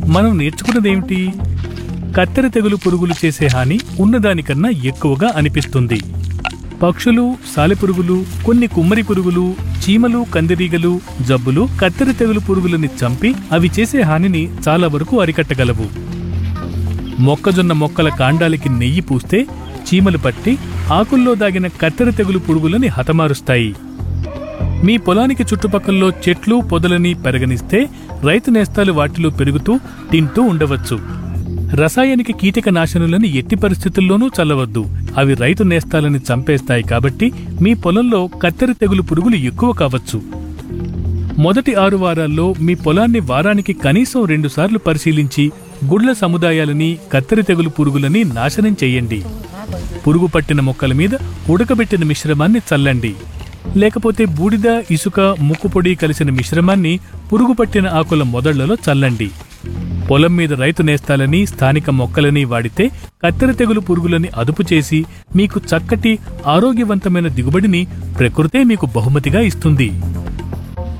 మనం నేర్చుకున్నదేమిటి కత్తెర తెగులు పురుగులు చేసే హాని ఉన్నదానికన్నా ఎక్కువగా అనిపిస్తుంది పక్షులు సాలెపురుగులు కొన్ని కుమ్మరి పురుగులు చీమలు కందిరీగలు జబ్బులు కత్తెర తెగులు పురుగులని చంపి అవి చేసే హానిని చాలా వరకు అరికట్టగలవు మొక్కజొన్న మొక్కల కాండాలకి నెయ్యి పూస్తే చీమలు పట్టి ఆకుల్లో దాగిన కత్తెర తెగులు పురుగులని హతమారుస్తాయి మీ పొలానికి చుట్టుపక్కల్లో చెట్లు పొదలని పెరగనిస్తే రైతు నేస్తాలు వాటిలో పెరుగుతూ తింటూ ఉండవచ్చు రసాయనిక కీటక నాశనులను ఎట్టి పరిస్థితుల్లోనూ చల్లవద్దు అవి రైతు నేస్తాలని చంపేస్తాయి కాబట్టి మీ పొలంలో కత్తెర తెగులు పురుగులు ఎక్కువ కావచ్చు మొదటి ఆరు వారాల్లో మీ పొలాన్ని వారానికి కనీసం రెండుసార్లు పరిశీలించి గుడ్ల సముదాయాలని కత్తెర తెగులు పురుగులని నాశనం చేయండి పురుగు పట్టిన మొక్కల మీద ఉడకబెట్టిన మిశ్రమాన్ని చల్లండి లేకపోతే బూడిద ఇసుక ముక్కుపొడి కలిసిన మిశ్రమాన్ని పురుగు పట్టిన ఆకుల మొదళ్లలో చల్లండి పొలం మీద రైతు నేస్తాలని స్థానిక మొక్కలని వాడితే కత్తెర తెగులు పురుగులని అదుపు చేసి మీకు చక్కటి ఆరోగ్యవంతమైన దిగుబడిని ప్రకృతే మీకు బహుమతిగా ఇస్తుంది